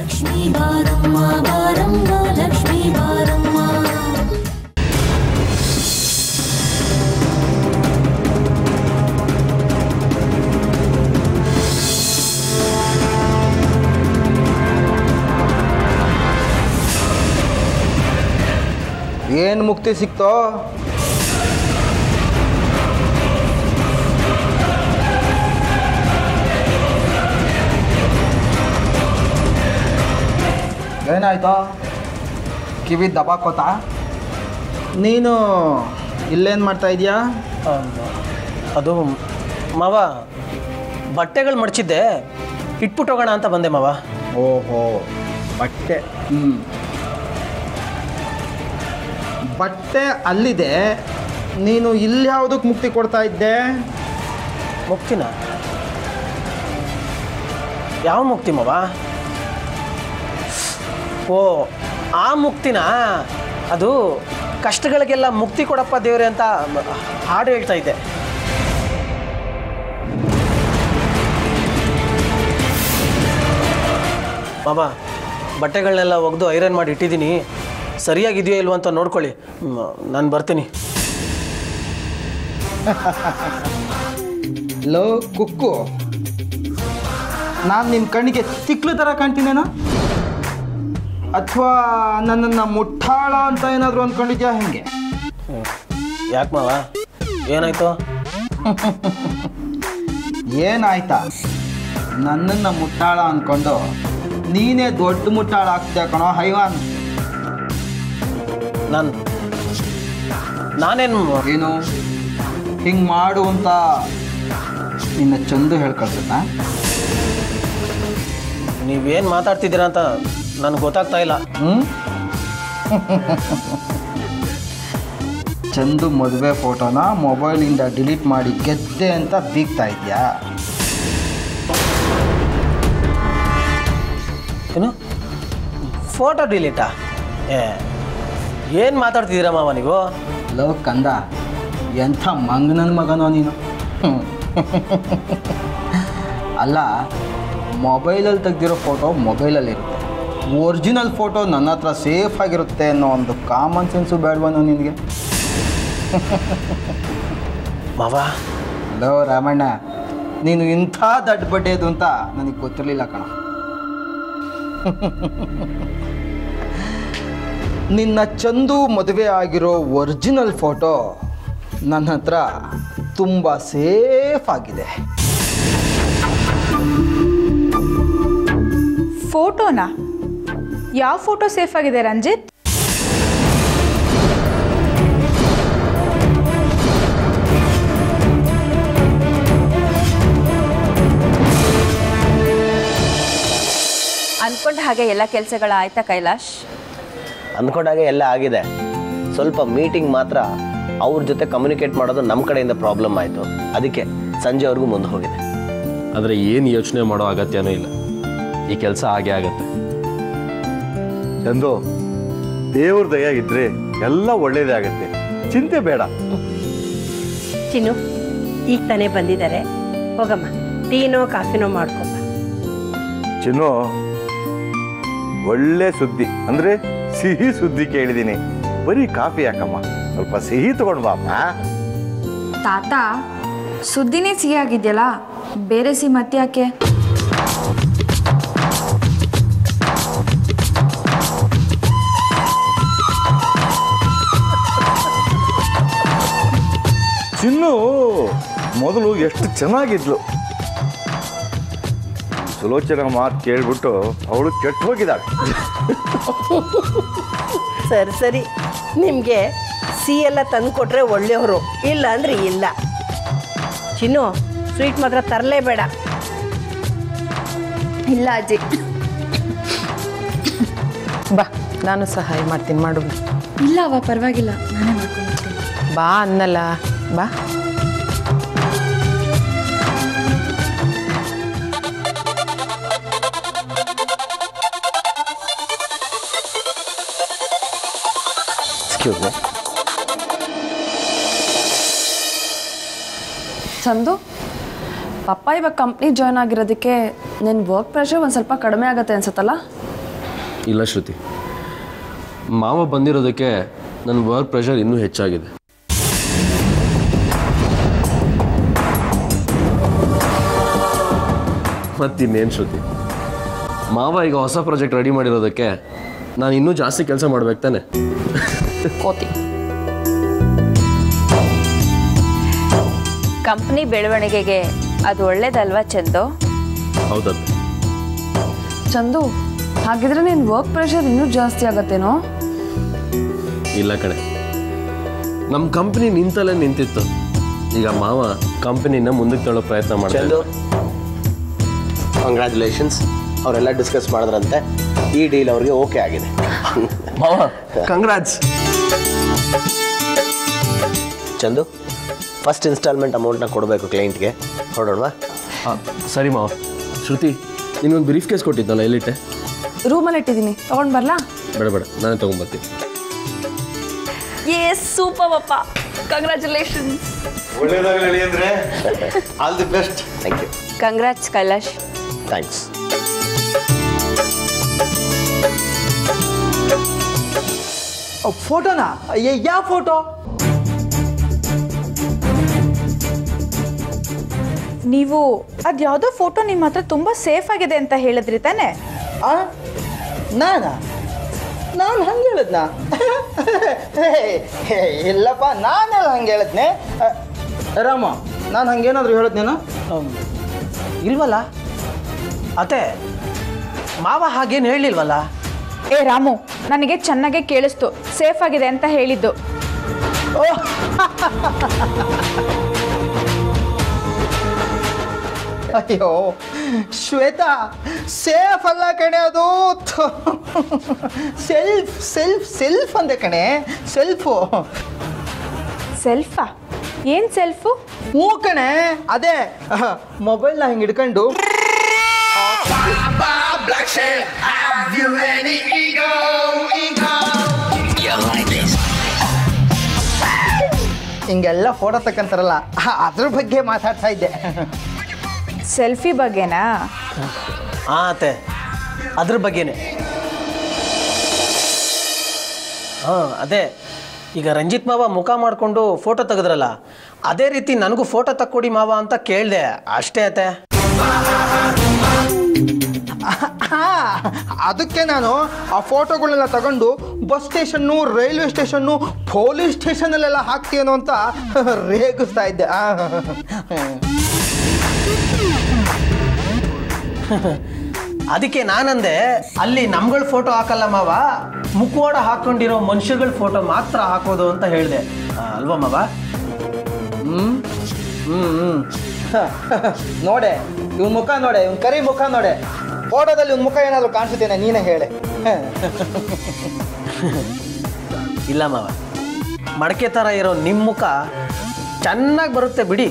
ಲಕ್ಷ್ಮೀ ಬಾರಮ್ಮ ಬಾರಮ್ಮ ಲಕ್ಷ್ಮೀ ಬಾರಮ್ಮ ಏನು ಮುಕ್ತಿ ಸಿಕ್ತೋ ಏನಾಯ್ತೋ ಕಿವಿ ದಬಾಕೋತಾ ನೀನು ಇಲ್ಲೇನು ಮಾಡ್ತಾ ಇದೀಯಾ ಅದು ಮಾವ ಬಟ್ಟೆಗಳು ಮಡಚಿದ್ದೆ ಇಟ್ಬಿಟ್ಟು ಹೋಗೋಣ ಅಂತ ಬಂದೆ ಮಾವ ಓಹೋ ಬಟ್ಟೆ ಹ್ಞೂ ಬಟ್ಟೆ ಅಲ್ಲಿದೆ ನೀನು ಇಲ್ಲಿ ಯಾವುದಕ್ಕೆ ಮುಕ್ತಿ ಕೊಡ್ತಾ ಇದ್ದೆ ಮುಕ್ತಿನ ಯಾವ ಮುಕ್ತಿ ಮಾವ ಓ ಆ ಮುಕ್ತಿನ ಅದು ಕಷ್ಟಗಳಿಗೆಲ್ಲ ಮುಕ್ತಿ ಕೊಡಪ್ಪ ದೇವ್ರೆ ಅಂತ ಹಾಡು ಹೇಳ್ತಾ ಇದ್ದೆ ಬಾಬಾ ಬಟ್ಟೆಗಳನ್ನೆಲ್ಲ ಒಗೆದು ಐರನ್ ಮಾಡಿ ಇಟ್ಟಿದ್ದೀನಿ ಸರಿಯಾಗಿದೆಯೋ ಇಲ್ವೋ ಅಂತ ನೋಡ್ಕೊಳ್ಳಿ ನಾನು ಬರ್ತೀನಿ ಲೋ ಕುಕ್ಕು ನಾನು ನಿಮ್ಮ ಕಣ್ಣಿಗೆ ತಿಕ್ಲು ಥರ ಕಾಣ್ತೀನೇನೋ ಅಥವಾ ನನ್ನನ್ನು ಮುಟ್ಟಾಳ ಅಂತ ಏನಾದರೂ ಅಂದ್ಕೊಂಡಿದ್ಯಾ ಹೆಂಗೆ ಯಾಕೆ ಮಾವ ಏನಾಯ್ತು ಏನಾಯ್ತಾ ನನ್ನನ್ನು ಮುಟ್ಟಾಳ ಅಂದ್ಕೊಂಡು ನೀನೇ ದೊಡ್ಡ ಮುಟ್ಟಾಳ ಆಗ್ತೀಯ ಕಣೋ ಹೈವಾನ್ ನಾನು ನಾನೇನು ಏನು ಹಿಂಗೆ ಮಾಡು ಅಂತ ನಿನ್ನ ಚಂದು ಹೇಳ್ಕೊಳ್ತದ ನೀವೇನು ಮಾತಾಡ್ತಿದ್ದೀರಾ ಅಂತ ನನಗೆ ಗೊತ್ತಾಗ್ತಾ ಇಲ್ಲ ಹ್ಞೂ ಚಂದು ಮದುವೆ ಫೋಟೋನ ಮೊಬೈಲಿಂದ ಡಿಲೀಟ್ ಮಾಡಿ ಗೆದ್ದೆ ಅಂತ ಬೀಗ್ತಾ ಇದೆಯಾ ಏನು ಫೋಟೋ ಡಿಲೀಟಾ ಏ ಏನು ಮಾತಾಡ್ತಿದ್ದೀರಾ ಮಾವ ನೀವು ಲವ್ ಕಂದ ಎಂಥ ಮಂಗನನ ಮಗನೋ ನೀನು ಹ್ಮ್. ಅಲ್ಲ ಮೊಬೈಲಲ್ಲಿ ತೆಗ್ದಿರೋ ಫೋಟೋ ಮೊಬೈಲಲ್ಲಿರುತ್ತೆ ಒರಿಜಿನಲ್ ಫೋಟೋ ನನ್ನ ಹತ್ರ ಸೇಫ್ ಆಗಿರುತ್ತೆ ಅನ್ನೋ ಒಂದು ಕಾಮನ್ ಸೆನ್ಸು ಬೇಡವನೋ ನಿನಗೆ ಮಾವ ಲೋ ರಾಮಣ್ಣ ನೀನು ಇಂಥ ದಡ್ಡ ಬಡ್ಡೆದು ಅಂತ ನನಗೆ ಗೊತ್ತಿರಲಿಲ್ಲ ಕಣ ನಿನ್ನ ಚಂದು ಮದುವೆ ಆಗಿರೋ ಒರಿಜಿನಲ್ ಫೋಟೋ ನನ್ನ ಹತ್ರ ತುಂಬ ಸೇಫ್ ಆಗಿದೆ ಫೋಟೋನಾ ಯಾವ ಫೋಟೋ ಸೇಫ್ ಆಗಿದೆ ರಂಜಿತ್ ಅನ್ಕೊಂಡ ಹಾಗೆ ಎಲ್ಲ ಕೆಲಸಗಳು ಆಯ್ತಾ ಕೈಲಾಶ್ ಅಂದ್ಕೊಂಡಾಗೆ ಎಲ್ಲ ಆಗಿದೆ ಸ್ವಲ್ಪ ಮೀಟಿಂಗ್ ಮಾತ್ರ ಅವ್ರ ಜೊತೆ ಕಮ್ಯುನಿಕೇಟ್ ಮಾಡೋದು ನಮ್ಮ ಕಡೆಯಿಂದ ಪ್ರಾಬ್ಲಮ್ ಆಯಿತು ಅದಕ್ಕೆ ಸಂಜೆವರೆಗೂ ಮುಂದೆ ಹೋಗಿದೆ ಆದರೆ ಏನು ಯೋಚನೆ ಮಾಡೋ ಅಗತ್ಯನೂ ಇಲ್ಲ ಈ ಕೆಲಸ ಹಾಗೆ ಆಗತ್ತೆ ಚಂದು ದೇವ್ರ ದಯ ಇದ್ರೆ ಎಲ್ಲ ಒಳ್ಳೇದೇ ಆಗತ್ತೆ ಚಿಂತೆ ಬೇಡ ಚಿನ್ನು ಈಗ ತಾನೇ ಬಂದಿದ್ದಾರೆ ಹೋಗಮ್ಮ ಟೀನೋ ಕಾಫಿನೋ ಮಾಡ್ಕೊಮ್ಮ ಚಿನ್ನು ಒಳ್ಳೆ ಸುದ್ದಿ ಅಂದ್ರೆ ಸಿಹಿ ಸುದ್ದಿ ಕೇಳಿದ್ದೀನಿ ಬರೀ ಕಾಫಿ ಯಾಕಮ್ಮ ಸ್ವಲ್ಪ ಸಿಹಿ ತಗೊಂಡು ಬಾಮ್ಮ ತಾತ ಸುದ್ದಿನೇ ಸಿಹಿ ಆಗಿದ್ಯಲ್ಲ ಬೇರೆ ಸಿಹಿ ಮತ್ತೆ ಯಾಕೆ ಚಿನ್ನು ಮೊದಲು ಎಷ್ಟು ಚೆನ್ನಾಗಿದ್ಲು ಸುಲೋಚನ ಮಾತು ಕೇಳ್ಬಿಟ್ಟು ಅವಳು ಕೆಟ್ಟು ಹೋಗಿದ್ದಾಳೆ ಸರಿ ಸರಿ ನಿಮಗೆ ಸಿ ಎಲ್ಲ ತಂದು ಕೊಟ್ರೆ ಒಳ್ಳೆಯವರು ಇಲ್ಲ ಅಂದ್ರೆ ಇಲ್ಲ ಚಿನ್ನು ಸ್ವೀಟ್ ಮಾತ್ರ ತರಲೇಬೇಡ ಇಲ್ಲ ಅಜ್ಜಿ ಬಾ ನಾನು ಸಹಾಯ ಮಾಡ್ತೀನಿ ಮಾಡು ಇಲ್ಲ ಅವ ಪರವಾಗಿಲ್ಲ ನಾನೇ ಮಾಡ್ಕೊಂಡು ಬಾ ಅನ್ನಲ್ಲ ಬಾ ಎಕ್ಸ್ಕ್ಯೂಸ್ ಮೀ ಚಂದು ಪಪ್ಪ ಇವಾಗ ಕಂಪ್ನಿ ಜಾಯ್ನ್ ಆಗಿರೋದಕ್ಕೆ ನಿನ್ನ ವರ್ಕ್ ಪ್ರೆಷರ್ ಒಂದು ಸ್ವಲ್ಪ ಕಡಿಮೆ ಆಗುತ್ತೆ ಅನ್ಸುತ್ತಲ್ಲ ಇಲ್ಲ ಶ್ರುತಿ ಮಾವ ಬಂದಿರೋದಕ್ಕೆ ನನ್ನ ವರ್ಕ್ ಪ್ರೆಷರ್ ಇನ್ನೂ ಹೆಚ್ಚಾಗಿದೆ ಮತ್ತಿನ್ನೇನು ಶ್ರುತಿ ಮಾವ ಈಗ ಹೊಸ ಪ್ರಾಜೆಕ್ಟ್ ರೆಡಿ ಮಾಡಿರೋದಕ್ಕೆ ನಾನು ಇನ್ನೂ ಜಾಸ್ತಿ ಕೆಲಸ ಮಾಡ್ಬೇಕು ತಾನೆ ಕೋತಿ ಕಂಪ್ನಿ ಬೆಳವಣಿಗೆಗೆ ಅದು ಒಳ್ಳೇದಲ್ವಾ ಚಂದು ಹೌದತ್ತೆ ಚಂದು ಹಾಗಿದ್ರೆ ನಿನ್ನ ವರ್ಕ್ ಪ್ರೆಷರ್ ಇನ್ನೂ ಜಾಸ್ತಿ ಆಗತ್ತೇನೋ ಇಲ್ಲ ಕಣೆ ನಮ್ಮ ಕಂಪ್ನಿ ನಿಂತಲ್ಲೇ ನಿಂತಿತ್ತು ಈಗ ಮಾವ ಕಂಪನಿನ ಮುಂದಕ್ಕೆ ತಳ್ಳೋ ಪ್ರಯತ್ನ ಮಾಡ್ತಾರೆ ಚಂದು ಕಂಗ್ರ್ಯಾಚುಲೇಷನ್ಸ್ ಅವರೆಲ್ಲ ಡಿಸ್ಕಸ್ ಮಾಡಿದ್ರಂತೆ ಈ ಡೀಲ್ ಅವ್ರಿಗೆ ಓಕೆ ಆಗಿದೆ ಮಾವ ಕಂಗ್ರಾಟ್ಸ್ ಚಂದು ಫಸ್ಟ್ ಇನ್ಸ್ಟಾಲ್ಮೆಂಟ್ ಅಮೌಂಟ್ನ ಕೊಡಬೇಕು ಕ್ಲೈಂಟ್ಗೆ ಹೊರಡೋಣವಾ ಸರಿ ಮಾವ ಶ್ರುತಿ ನಿನ್ನೊಂದು ಬ್ರೀಫ್ ಕೇಸ್ ಕೊಟ್ಟಿದ್ದಲ್ಲ ಎಲ್ಲಿಟ್ಟೆ ರೂಮಲ್ಲಿ ಇಟ್ಟಿದ್ದೀನಿ ತೊಗೊಂಡು ಬರಲಾ ಬೇಡ ಬೇಡ ನಾನೇ ತೊಗೊಂಬರ್ತೀನಿ ಏ ಸೂಪರ್ ಅಪ್ಪ ಕಂಗ್ರ್ಯಾಚುಲೇಷನ್ಸ್ ಒಳ್ಳೇದಾಗಲಿ ಅಂದ್ರೆ all the best thank you congrats Kailash thanks ಫೋಟೋನಾ ಯಾವ ಫೋಟೋ ನೀವು ಅದು ಯಾವುದೋ ಫೋಟೋ ನಿಮ್ಮ ಹತ್ರ ತುಂಬ ಸೇಫ್ ಆಗಿದೆ ಅಂತ ಹೇಳಿದ್ರಿ ತಾನೆ ಆ ನಾನಾ ನಾನು ಹಂಗೆ ಹೇಳದ್ನಾ ಇಲ್ಲಪ್ಪ ನಾನೆಲ್ಲ ಹಂಗೆ ಹೇಳದ್ನೆ ಅ, ರಾಮ ನಾನು ಹಂಗೇನಾದ್ರು ಹೇಳದ್ನೇನೋ ಇಲ್ವಲ್ಲ ಅತ್ತೆ ಮಾವ ಹಾಗೇನು ಹೇಳಿಲ್ವಲ್ಲ ಏ ರಾಮು ನನಗೆ ಚೆನ್ನಾಗೆ ಕೇಳಿಸ್ತು ಸೇಫ್ ಆಗಿದೆ ಅಂತ ಹೇಳಿದ್ದು ಅಯ್ಯೋ ಶ್ವೇತಾ ಸೇಫ್ ಅಲ್ಲ ಕಣೆ ಅದು ಸೆಲ್ಫ್ ಸೆಲ್ಫ್ ಸೆಲ್ಫ್ ಅಂದೆ ಕಣೆ ಸೆಲ್ಫು ಸೆಲ್ಫಾ ಏನು ಸೆಲ್ಫು ಹ್ಞೂ ಕಣೆ ಅದೇ ಮೊಬೈಲ್ನ ಹಿಂಗೆ ಹಿಡ್ಕೊಂಡು ಹಿಂಗೆಲ್ಲ ಫೋಟೋ ತಕ್ಕಂತಾರಲ್ಲ ಅದ್ರ ಬಗ್ಗೆ ಮಾತಾಡ್ತಾ ಇದ್ದೆ ಸೆಲ್ಫಿ ಬಗ್ಗೆನಾ ಹಾಂ ಅತ್ತೆ ಅದ್ರ ಬಗ್ಗೆನೇ ಹಾಂ ಅದೇ ಈಗ ರಂಜಿತ್ ಮಾವ ಮುಖ ಮಾಡಿಕೊಂಡು ಫೋಟೋ ತೆಗೆದ್ರಲ್ಲ ಅದೇ ರೀತಿ ನನಗೂ ಫೋಟೋ ತಕ್ಕೊಡಿ ಮಾವ ಅಂತ ಕೇಳಿದೆ ಅಷ್ಟೇ ಅತ್ತೆ ಹಾ, ಅದಕ್ಕೆ ನಾನು ಆ ಫೋಟೋಗಳನ್ನೆಲ್ಲ ತಗೊಂಡು bus station railway station police ಸ್ಟೇಷನಲ್ಲೆಲ್ಲ ಹಾಕ್ತೀನೋ ಅಂತ ರೇಗಿಸ್ತಾ ಇದ್ದೆ ಆ, ಅದಕ್ಕೆ ನಾನಂದೆ ಅಲ್ಲಿ ನಮ್ಗಳ ಫೋಟೋ ಹಾಕಲ್ಲ ಮಾವ ಮುಖವಾಡ ಹಾಕೊಂಡಿರೋ ಮನುಷ್ಯಗಳ ಫೋಟೋ ಮಾತ್ರ ಹಾಕೋದು ಅಂತ ಹೇಳಿದೆ ಅಲ್ವಾ ಮಾವ ಹ್ಮ್ ಹ್ಮ್ ಹ್ಮ್ ನೋಡೆ ಇವನ್ ಮುಖ ನೋಡೆ ಇವನ್ ಕರಿ ಮುಖ ನೋಡೆ ಫೋಟೋದಲ್ಲಿ ಇವನ್ ಮುಖ ಏನಾದ್ರು ಕಾಣಿಸುತ್ತೇನೆ ನೀನೇ ಹೇಳೆ ಇಲ್ಲ ಮಾವ ಮಡಕೆ ಥರ ಇರೋ ನಿಮ್ಮ ಮುಖ ಚೆನ್ನಾಗಿ ಬರುತ್ತೆ ಬಿಡಿ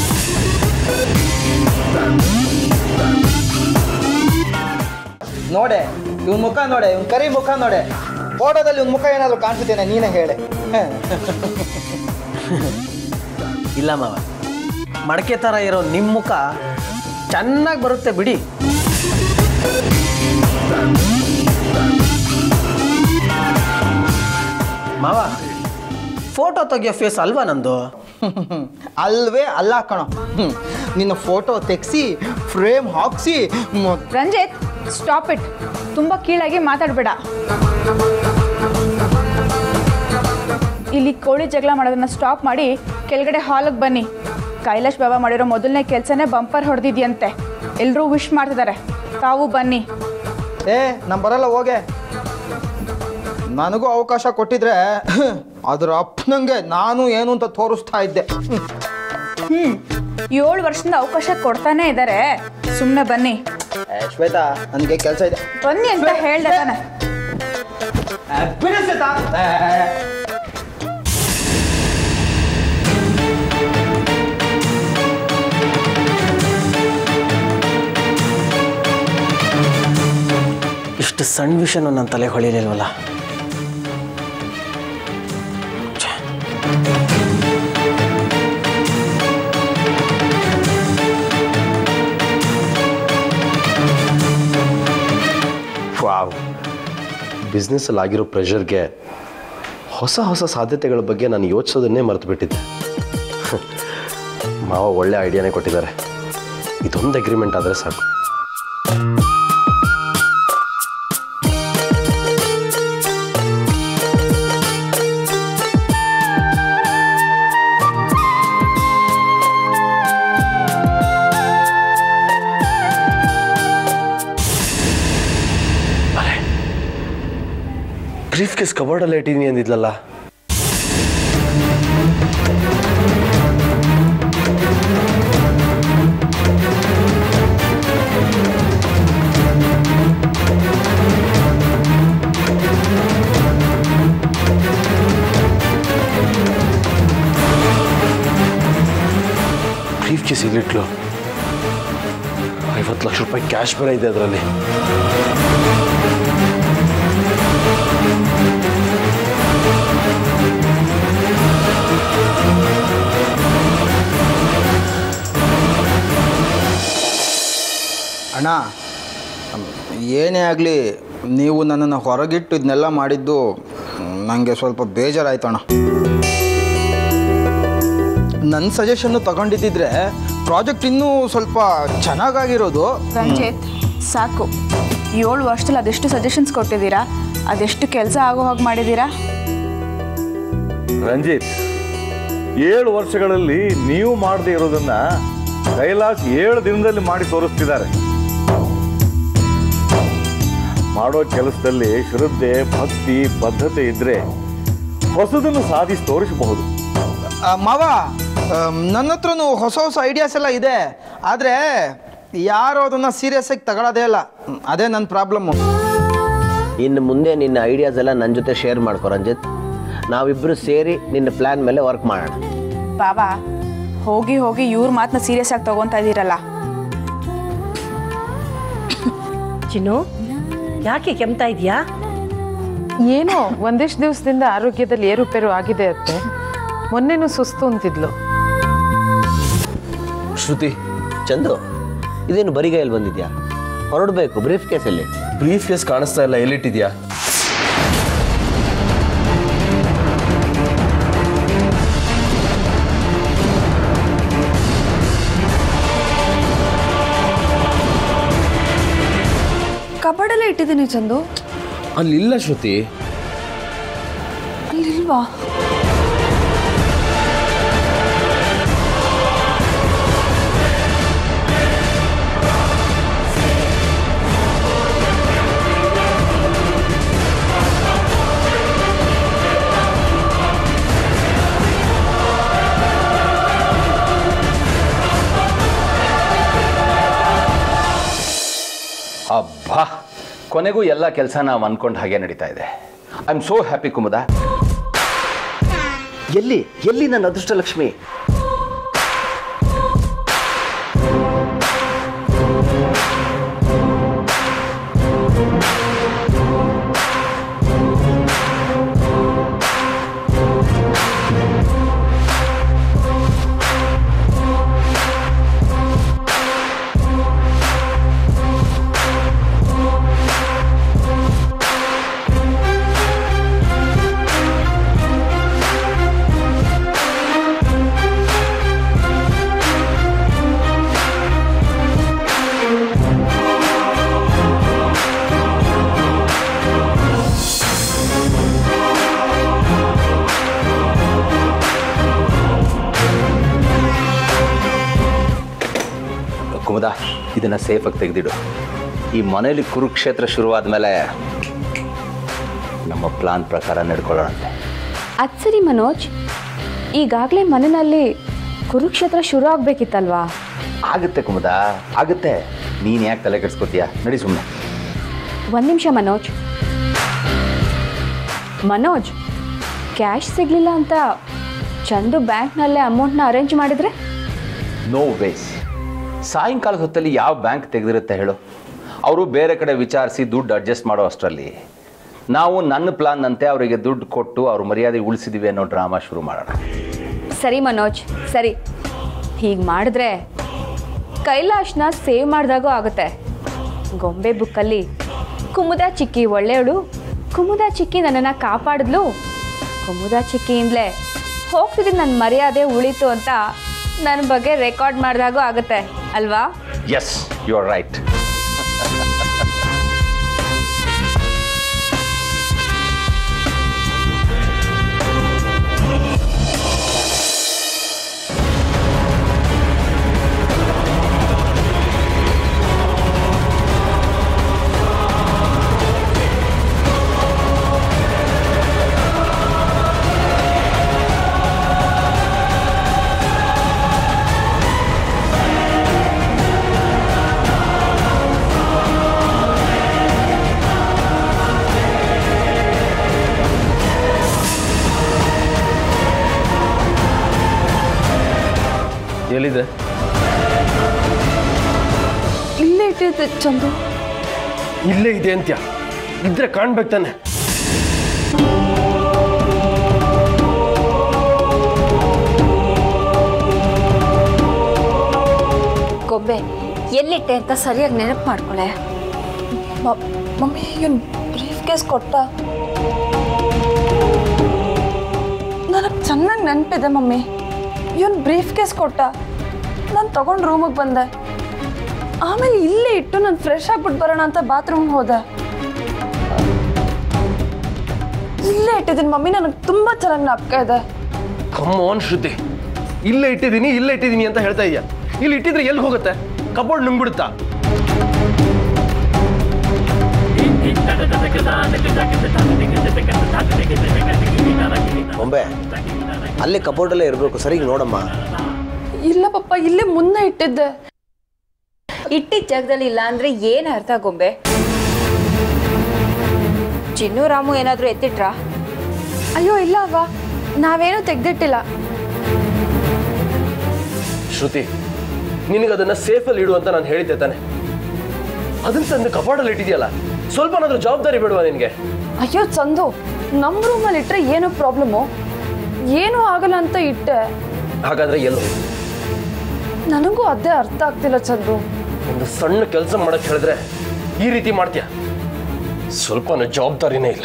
ನೋಡೆ ಇವನ್ ಮುಖ ನೋಡೆ ಇವನ್ ಕರಿ ಮುಖ ನೋಡೆ ಫೋಟೋದಲ್ಲಿ ಇವನ್ ಮುಖ ಏನಾದ್ರು ಕಾಣಿಸುತ್ತೇನೆ ನೀನೇ ಹೇಳೆ ಇಲ್ಲ ಮಾವ ಮಡಕೆ ಥರ ಇರೋ ನಿಮ್ಮ ಮುಖ ಚೆನ್ನಾಗಿ ಬರುತ್ತೆ ಬಿಡಿ ಮಾವ ಫೋಟೋ ತೆಗಿಯೋ ಫೇಸ್ ಅಲ್ವಾ ನಂದು ಅಲ್ವೇ ಅಲ್ಲ ಕಣೋ ಹ್ಮ್. ನಿನ್ನ ಫೋಟೋ ತೆಗ್ಸಿ ಫ್ರೇಮ್ ಹಾಕ್ಸಿ ಮ- ರಂಜಿತ್ ಸ್ಟಾಪ್ ಇಟ್ ತುಂಬ ಕೀಳಾಗಿ ಮಾತಾಡಬೇಡ ಇಲ್ಲಿ ಕೋಳಿ ಜಗಳ ಮಾಡೋದನ್ನ ಸ್ಟಾಪ್ ಮಾಡಿ ಕೆಳಗಡೆ ಹಾಲಿಗೆ ಬನ್ನಿ ಕೈಲಾಶ್ ಬಾಬಾ ಮಾಡಿರೋ ಮೊದಲನೇ ಕೆಲಸನೇ ಬಂಪರ್ ಹೊಡೆದಿದ್ಯಂತೆ ಎಲ್ಲರೂ ವಿಶ್ ಮಾಡ್ತಿದ್ದಾರೆ ತಾವು ಬನ್ನಿ ಏ ನಾನು ಬರಲ್ಲ ಹೋಗೆ ನನಗೂ ಅವಕಾಶ ಕೊಟ್ಟಿದ್ರೆ ಅದ್ರ ಅಪ್ಪನಂಗೆ ನಾನು ಏನು ಅಂತ ತೋರಿಸ್ತಾ ಇದ್ದೆ ಹ್ಞೂ ಏಳು ವರ್ಷದಿಂದ ಅವಕಾಶ ಕೊಡ್ತಾನೇ ಇದ್ದಾರೆ ಸುಮ್ಮನೆ ಬನ್ನಿ ಏ, ಶ್ವೇತಾ ನನಗೆ ಕೆಲಸ ಇದೆ ಬನ್ನಿ ಅಂತ ಹೇಳ್ದೆ ತಾನೆ ಏ, ಬಿಡು ಶ್ವೇತಾ. ಏ, ಇಷ್ಟು ಸಣ್ಣ ವಿಷಯನೂ ನನ್ನ ತಲೆ ಹೊಳಿಲಿಲ್ವಲ್ಲ ವಾವ್ ಬಿಸ್ನೆಸ್ಸಲ್ಲಿ ಆಗಿರೋ ಪ್ರೆಷರ್ಗೆ ಹೊಸ ಹೊಸ ಸಾಧ್ಯತೆಗಳ ಬಗ್ಗೆ ನಾನು ಯೋಚಿಸೋದನ್ನೇ ಮರೆತು ಬಿಟ್ಟಿದ್ದೆ ಮಾವ ಒಳ್ಳೆ ಐಡಿಯಾನೇ ಕೊಟ್ಟಿದ್ದಾರೆ ಇದೊಂದು ಅಗ್ರಿಮೆಂಟ್ ಆದರೆ ಸಾಕು ಬ್ರೀಫ್ ಕೇಸ್ ಕಬೋರ್ಡಲ್ಲಿ ಇಟ್ಟಿದ್ದೀನಿ ಅಂದಿದ್ಲಲ್ಲ ಬ್ರೀಫ್ ಕೇಸ್ ಇಲ್ಲಿಟ್ಲು ಐವತ್ತು ಲಕ್ಷ ರೂಪಾಯಿ ಕ್ಯಾಶ್ ಬೇರೆ ಇದೆ ಅದರಲ್ಲಿ ಅಣ್ಣ ಏನೇ ಆಗಲಿ ನೀವು ನನ್ನನ್ನು ಹೊರಗಿಟ್ಟು ಇದನ್ನೆಲ್ಲ ಮಾಡಿದ್ದು ನನಗೆ ಸ್ವಲ್ಪ ಬೇಜಾರಾಯ್ತು ಅಣ್ಣ ನನ್ನ ಸಜೆಷನ್ನು ತಗೊಂಡಿದ್ದಿದ್ರೆ ಪ್ರಾಜೆಕ್ಟ್ ಇನ್ನೂ ಸ್ವಲ್ಪ ಚೆನ್ನಾಗಾಗಿರೋದು ರಂಜಿತ್ ಸಾಕು ಏಳು ವರ್ಷದಲ್ಲಿ ಅದೆಷ್ಟು ಸಜೆಷನ್ಸ್ ಕೊಟ್ಟಿದ್ದೀರಾ ಅದೆಷ್ಟು ಕೆಲಸ ಆಗೋ ಹಾಗೆ ಮಾಡಿದ್ದೀರಾ ರಂಜಿತ್ ಏಳು ವರ್ಷಗಳಲ್ಲಿ ನೀವು ಮಾಡದೇ ಇರೋದನ್ನ ಕೈಲಾಶ್ ಏಳು ದಿನದಲ್ಲಿ ಮಾಡಿ ತೋರಿಸ್ತಿದ್ದಾರೆ ಮಾಡೋ ಕೆಲಸದಲ್ಲಿ ಶ್ರದ್ಧೆ ಭಕ್ತಿ ಬದ್ಧತೆ ಇದ್ರೆ ಹೊಸದನ್ನು ಸಾಧಿಸಿ ತೋರಿಸಬಹುದು ಆ, ಮಾವ ನನ್ನ ಹತ್ರನೂ ಹೊಸ ಹೊಸ ಐಡಿಯಾಸ್ ಎಲ್ಲ ಇದೆ ಆದರೆ ಯಾರು ಅದನ್ನು ಸೀರಿಯಸ್ ಆಗಿ ತಗೊಳ್ಳೋದೇ ಇಲ್ಲ ಹ್ಮ್, ಅದೇ ನನ್ನ ಪ್ರಾಬ್ಲಮ್ಮು ಇನ್ನು ಮುಂದೆ ನಿನ್ನ ಐಡಿಯಾಸ್ ಎಲ್ಲ ನನ್ನ ಜೊತೆ ಶೇರ್ ಮಾಡ್ಕೊ ರಂಜಿತ್ ನಾವಿಬ್ಬರು ಸೇರಿ ನಿನ್ನ ಪ್ಲ್ಯಾನ್ ಮೇಲೆ ವರ್ಕ್ ಮಾಡೋಣ ಬಾಬಾ ಹೋಗಿ ಹೋಗಿ ಇವ್ರ ಮಾತನ್ನ ಸೀರಿಯಸ್ ಆಗಿ ತಗೊತಾ ಇದ್ದೀರಲ್ಲ ಚಿನ್ನು ಯಾಕೆ ಕೆಮ್ತಾ ಇದೆಯಾ ಏನೋ ಒಂದಿಷ್ಟು ದಿವಸದಿಂದ ಆರೋಗ್ಯದಲ್ಲಿ ಏರುಪೇರು ಆಗಿದೆ ಅತ್ತೆ ಮೊನ್ನೆನೂ ಸುಸ್ತು ಅಂತಿದ್ಲು ಶ್ರುತಿ ಚಂದು ಇದೇನು ಬರಿಗೈಯಲ್ಲಿ ಬಂದಿದ್ಯಾ ಹೊರಡಬೇಕು ಬ್ರೀಫ್ ಕೇಸಲ್ಲಿ ಬ್ರೀಫ್ ಕೇಸ್ ಕಾಣಿಸ್ತಾ ಇಲ್ಲ ಎಲ್ಲಿಟ್ಟಿದ್ಯಾ ಕಬಡಲ್ಲೇ ಇಟ್ಟಿದ್ದೀನಿ ಚಂದು ಅಲ್ಲಿಲ್ಲ ಶ್ರುತಿ ಅಲ್ಲಿಲ್ವಾ ಅಬ್ಬಾ ಕೊನೆಗೂ ಎಲ್ಲ ಕೆಲಸ ನಾವು ಅನ್ಕೊಂಡ ಹಾಗೆ ನಡೀತಾ ಇದೆ I am so happy Kumuda ಎಲ್ಲಿ ಎಲ್ಲಿ ನನ್ನ ಅದೃಷ್ಟ ಲಕ್ಷ್ಮಿ ಕುಮುದ ಇದನ್ನ ಸೇಫಾಗಿ ತೆಗೆದಿಡು ಈ ಮನೇಲಿ ಕುರುಕ್ಷೇತ್ರ ಶುರುವಾದ ಮೇಲೆ ನಮ್ಮ ಪ್ಲಾನ್ ಪ್ರಕಾರ ನಡ್ಕೊಳ್ಳೋಣಂತೆ ಅದು ಸರಿ ಮನೋಜ್ ಈಗಾಗಲೇ ಮನೆಯಲ್ಲಿ ಕುರುಕ್ಷೇತ್ರ ಶುರು ಆಗಬೇಕಿತ್ತಲ್ವಾ ಆಗುತ್ತೆ ಕುಮುದ ಆಗುತ್ತೆ ನೀನು ಯಾಕೆ ತಲೆ ಕೆಡ್ಸ್ಕೊತೀಯ ನಡಿ ಸುಮ್ಮನೆ ಒಂದು ನಿಮಿಷ ಮನೋಜ್ ಮನೋಜ್ ಕ್ಯಾಶ್ ಸಿಗಲಿಲ್ಲ ಅಂತ ಚಂದು ಬ್ಯಾಂಕ್ನಲ್ಲೇ ಅಮೌಂಟ್ನ ಅರೇಂಜ್ ಮಾಡಿದರೆ ನೋ ವೇಸ್ ಸಾಯಂಕಾಲದ ಹೊತ್ತಲ್ಲಿ ಯಾವ ಬ್ಯಾಂಕ್ ತೆಗೆದಿರುತ್ತೆ ಹೇಳು ಅವರು ಬೇರೆ ಕಡೆ ವಿಚಾರಿಸಿ ದುಡ್ಡು ಅಡ್ಜಸ್ಟ್ ಮಾಡೋ ಅಷ್ಟರಲ್ಲಿ ನಾವು ನನ್ನ ಪ್ಲಾನ್ನಂತೆ ಅವರಿಗೆ ದುಡ್ಡು ಕೊಟ್ಟು ಅವ್ರ ಮರ್ಯಾದೆ ಉಳಿಸಿದೀವಿ ಅನ್ನೋ ಡ್ರಾಮಾ ಶುರು ಮಾಡೋಣ ಸರಿ ಮನೋಜ್ ಸರಿ ಹೀಗೆ ಮಾಡಿದ್ರೆ ಕೈಲಾಶ್ನ ಸೇವ್ ಮಾಡಿದಾಗೂ ಆಗುತ್ತೆ ಗೊಂಬೆ ಬುಕ್ಕಲ್ಲಿ ಕುಮುದ ಚಿಕ್ಕಿ ಒಳ್ಳೆಯವಳು ಕುಮುದ ಚಿಕ್ಕಿ ನನ್ನನ್ನು ಕಾಪಾಡಿದ್ಲು ಕುಮುದ ಚಿಕ್ಕಿಯಿಂದಲೇ ಹೋಗ್ತಿದ್ದೀನಿ ನನ್ನ ಮರ್ಯಾದೆ ಉಳಿತು ಅಂತ ನನ್ನ ಬಗ್ಗೆ ರೆಕಾರ್ಡ್ ಮಾಡಿದಾಗೂ ಆಗುತ್ತೆ ಅಲ್ವಾ ಎಸ್ ಯು ಆರ್ ರೈಟ್ ಎಲ್ಲಿದೆ ಇಲ್ಲೇ ಇಟ್ಟಿದ್ದೆ ಚಂದು ಇಲ್ಲೇ ಇದೆ ಅಂತ್ಯ ಇದ್ರೆ ಕಾಣ್ಬೇಕು ತಾನೆ ಗೊಂಬೆ ಎಲ್ಲಿಟ್ಟೆ ಅಂತ ಸರಿಯಾಗಿ ನೆನಪು ಮಾಡ್ಕೊಳೆ ಮಮ್ಮಿ ಇವನ್ ಬ್ರೀಫ್ ಕೇಸ್ ಕೊಟ್ಟ ನನಗೆ ಚೆನ್ನಾಗಿ ನೆನಪಿದೆ ಮಮ್ಮಿ ಇವನ್ ಬ್ರೀಫ್ ಕೇಸ್ ಕೊಟ್ಟ ನಾನು ತಗೊಂಡು ರೂಮಿಗೆ ಬಂದೆ ಆಮೇಲೆ ಇಲ್ಲೇ ಇಟ್ಟು ನಾನು ಫ್ರೆಶ್ ಆಗ್ಬಿಟ್ಟು ಬರೋಣ ಅಂತ ಬಾತ್ರೂಮ್ಗೆ ಹೋದೆ ಇಲ್ಲೇ ಇಟ್ಟಿದ್ದೀನಿ ಮಮ್ಮಿ ನನಗೆ ತುಂಬ ಚೆನ್ನಾಗಿ ಜ್ಞಾಪಕ ಇದೆ ಕಮ್ಮ ಆನ್ ಶ್ರುತಿ ಇಲ್ಲೇ ಇಟ್ಟಿದ್ದೀನಿ ಇಲ್ಲೇ ಇಟ್ಟಿದ್ದೀನಿ ಅಂತ ಹೇಳ್ತಾ ಇದೀಯ ಇಲ್ಲಿ ಇಟ್ಟಿದ್ರೆ ಎಲ್ಲಿ ಹೋಗುತ್ತೆ ಕಬೋರ್ಡ್ ನುಂಗ್ಬಿಡುತ್ತಾ ಬೊಂಬೆ ಅಲ್ಲಿ ಕಬೋರ್ಡಲ್ಲೇ ಇರಬೇಕು ಸರಿಗೆ ನೋಡಮ್ಮ ಇಲ್ಲ ಪಪ್ಪ ಇಲ್ಲೇ ಮುನ್ನೆ ಇಟ್ಟಿದ್ದೆ ಇಟ್ಟಿದ್ದ ಜಾಗದಲ್ಲಿ ಇಲ್ಲ ಅಂದ್ರೆ ಏನು ಅರ್ಥ ಗೊಂಬೆ ಚಿನ್ನು ರಾಮು ಏನಾದರೂ ಎತ್ತಿಟ್ರಾ ಅಯ್ಯೋ ಇಲ್ಲ ಅವ್ವ ನಾವೇನೂ ತೆಗ್ದಿಟ್ಟಿಲ್ಲ ಶ್ರುತಿ ನಿನಗೆ ಅದನ್ನ ಸೇಫಲ್ಲಿ ಇಡು ಅಂತ ನಾನು ಹೇಳಿದ್ದೆ ತಾನೆ ಅದನ್ನ ತಂದು ಕಬೋರ್ಡಲ್ಲಿ ಇಟ್ಟಿದ್ಯಲ್ಲ ಸ್ವಲ್ಪನಾದ್ರೂ ಜವಾಬ್ದಾರಿ ಬಿಡುವ ನಿನಗೆ ಅಯ್ಯೋ ಚಂದು ನಮ್ಮ ರೂಮಲ್ಲಿ ಇಟ್ಟರೆ ಏನೋ ಪ್ರಾಬ್ಲಮ್ಮು ಏನೂ ಆಗಲ್ಲ ಅಂತ ಇಟ್ಟೆ ಹಾಗಾದ್ರೆ ಎಲ್ಲೋ ನನಗೂ ಅದೇ ಅರ್ಥ ಆಗ್ತಿಲ್ಲ ಚಂದು ಒಂದು ಸಣ್ಣ ಕೆಲಸ ಮಾಡಕ್ ಹೇಳಿದ್ರೆ ಈ ರೀತಿ ಮಾಡ್ತೀಯ ಸ್ವಲ್ಪನೂ ಜವಾಬ್ದಾರಿನೇ ಇಲ್ಲ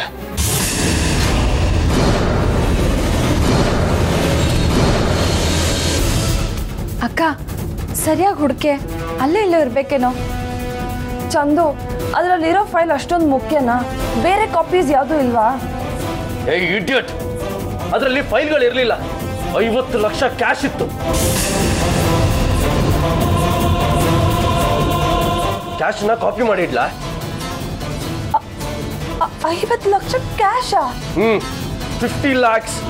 ಅಕ್ಕ ಸರಿಯಾಗಿ ಹುಡುಕೆ ಅಲ್ಲೇ ಇಲ್ಲೇ ಇರ್ಬೇಕೇನೋ ಚಂದು ಅದರಲ್ಲಿರೋ ಫೈಲ್ ಅಷ್ಟೊಂದು ಮುಖ್ಯನಾ ಬೇರೆ ಕಾಪೀಸ್ ಯಾವುದೂ ಇಲ್ವಾ ಏ ಇಡಿಯಟ್ ಅದರಲ್ಲಿ ಫೈಲ್ಗಳು ಇರಲಿಲ್ಲ ಐವತ್ತು ಲಕ್ಷ ಕ್ಯಾಶ್ ಇತ್ತು ಕ್ಯಾಶ್ನ ಕಾಪಿ ಮಾಡಿ ಇಡ್ಲಾ ಐವತ್ತು ಲಕ್ಷ ಕ್ಯಾಶಾ ಹ್ಮ್ ಫಿಫ್ಟಿ ಲ್ಯಾಕ್ಸ್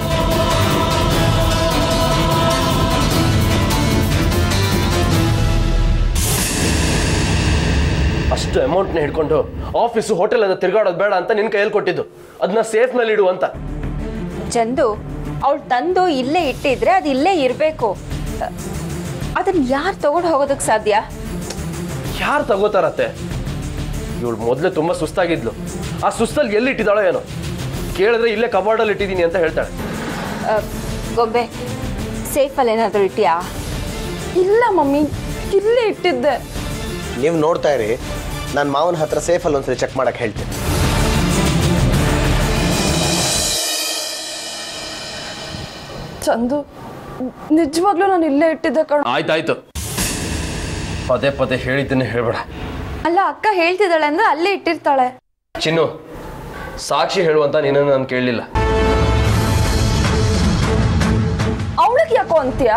ಅಷ್ಟು ಅಮೌಂಟ್ನ ಹಿಡ್ಕೊಂಡು ಆಫೀಸು ಹೋಟೆಲ್ ಅದ ತಿರ್ಗಾಡೋದು ಬೇಡ ಅಂತ ನಿನ್ ಕೈಯಲ್ಲಿ ಕೊಟ್ಟಿದ್ದು ಅದನ್ನ ಸೇಫ್ ನಲ್ಲಿ ಇಡು ಅಂತ ಚಂದು ಅವಳು ತಂದು ಇಲ್ಲೇ ಇಟ್ಟಿದ್ರೆ ಅದು ಇಲ್ಲೇ ಇರಬೇಕು ಅದನ್ನ ಯಾರು ತಗೊಂಡು ಹೋಗೋದಕ್ಕೆ ಸಾಧ್ಯ ಯಾರು ತಗೋತಾರತ್ತೆ ಇವಳು ಮೊದಲೇ ತುಂಬಾ ಸುಸ್ತಾಗಿದ್ಲು ಆ ಸುಸ್ತಲ್ಲಿ ಎಲ್ಲಿ ಇಟ್ಟಿದ್ದಾಳೋ ಏನೋ ಕೇಳಿದ್ರೆ ಇಲ್ಲೇ ಕಬಾರ್ಡಲ್ಲಿ ಇಟ್ಟಿದ್ದೀನಿ ಅಂತ ಹೇಳ್ತಾಳೆ ಆ, ಗೊಂಬೆ ಸೇಫಲ್ಲಿ ಏನಾದರೂ ಇಟ್ಟಿಯಾ ಇಲ್ಲ ಮಮ್ಮಿ ಇಲ್ಲೇ ಇಟ್ಟಿದ್ದೆ ನೀವು ನೋಡ್ತಾ ಇರಿ ನಾನು ಮಾವನ ಹತ್ರ ಸೇಫಲ್ಲಿ ಒಂದ್ಸರಿ ಚೆಕ್ ಮಾಡಕ್ಕೆ ಹೇಳ್ತೀನಿ ಚಂದು ನಿಜವಾಗ್ಲೂ ನಾನು ಇಲ್ಲೇ ಇಟ್ಟಿದ್ದೆ ಕಣ ಆಯ್ತಾಯ್ತು ಪದೇ ಪದೇ ಹೇಳಿದ್ದನ್ನೇ ಹೇಳ್ಬೇಡ ಅಲ್ಲ ಅಕ್ಕ ಹೇಳ್ತಿದ್ದಾಳೆ ಅಂದ್ರೆ ಅಲ್ಲೇ ಇಟ್ಟಿರ್ತಾಳೆ ಚಿನ್ನು ಸಾಕ್ಷಿ ಹೇಳುವಂತ ನಿನ್ನನ್ನು ನಾನು ಕೇಳಲಿಲ್ಲ ಅವಳಿಗೆ ಯಾಕೋ ಅಂತೀಯ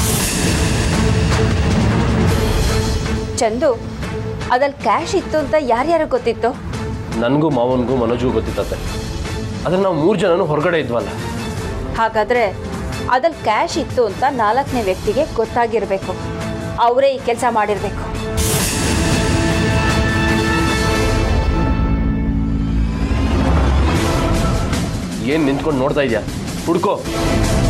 ಚಂದು ಅದ್ರಲ್ಲಿ ಕ್ಯಾಶ್ ಇತ್ತು ಅಂತ ಯಾರ್ಯಾರು ಗೊತ್ತಿತ್ತು ನನಗೂ ಮಾವನಿಗೂ ಮನೋಜ್ಗೂ ಗೊತ್ತಿತ್ತತ್ತೆ ಆದ್ರೆ ನಾವು ಮೂರು ಜನನು ಹೊರಗಡೆ ಇದ್ವಲ್ಲ ಹಾಗಾದ್ರೆ ಅದ್ರಲ್ಲಿ ಕ್ಯಾಶ್ ಇತ್ತು ಅಂತ ನಾಲ್ಕನೇ ವ್ಯಕ್ತಿಗೆ ಗೊತ್ತಾಗಿರ್ಬೇಕು ಅವರೇ ಈ ಕೆಲಸ ಮಾಡಿರ್ಬೇಕು ಏನ್ ನಿಂತ್ಕೊಂಡು ನೋಡ್ತಾ ಇದೆಯಾ ಹುಡ್ಕೋ